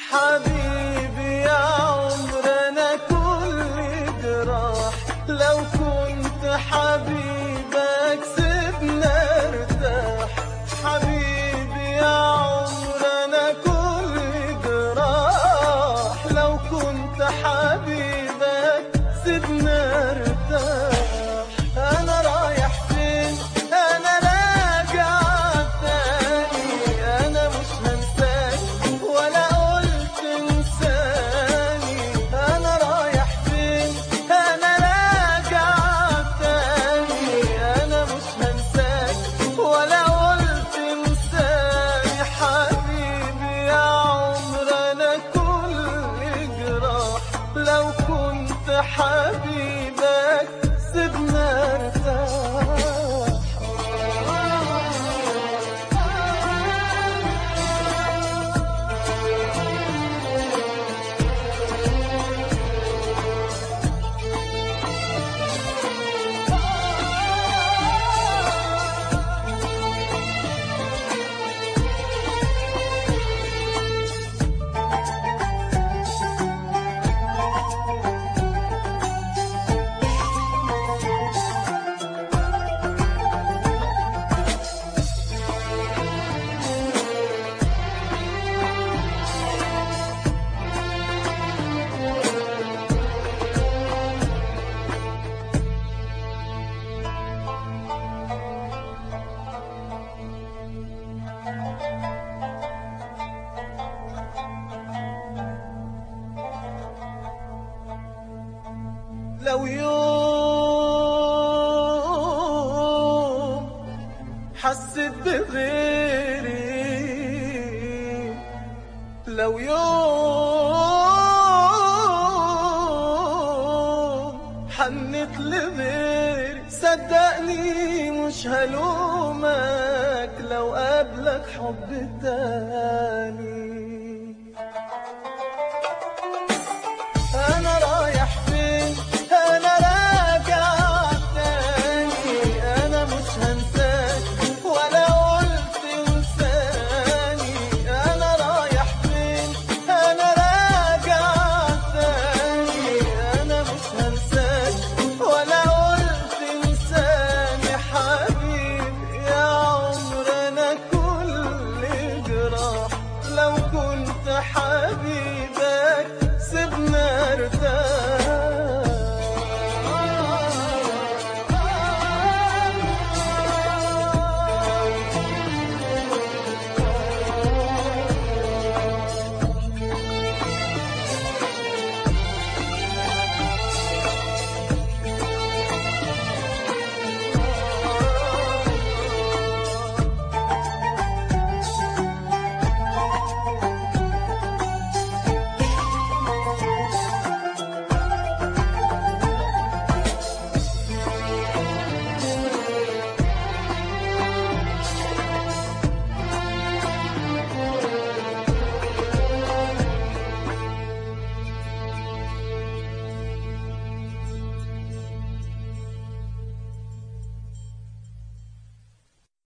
حبيبي يا عمر انا كل جراح لو كنت حبيبك سيبنا ارتاح حبيبي يا عمر انا كل جراح لو كنت حبيبك سيبنا ارتاح انا رايح فين انا راجع تاني انا مش هنساك ولا قلت انساني انا رايح فين انا راجع تاني انا مش هنساك ولا قلت انساني حبيبي يا عمر انا كل جراح لو كنت حبيبك سيبنا ارتاح لو يوم حسيت بغيري لو يوم حنت لغيري صدقني مش هلومك لو قابلك حب تاني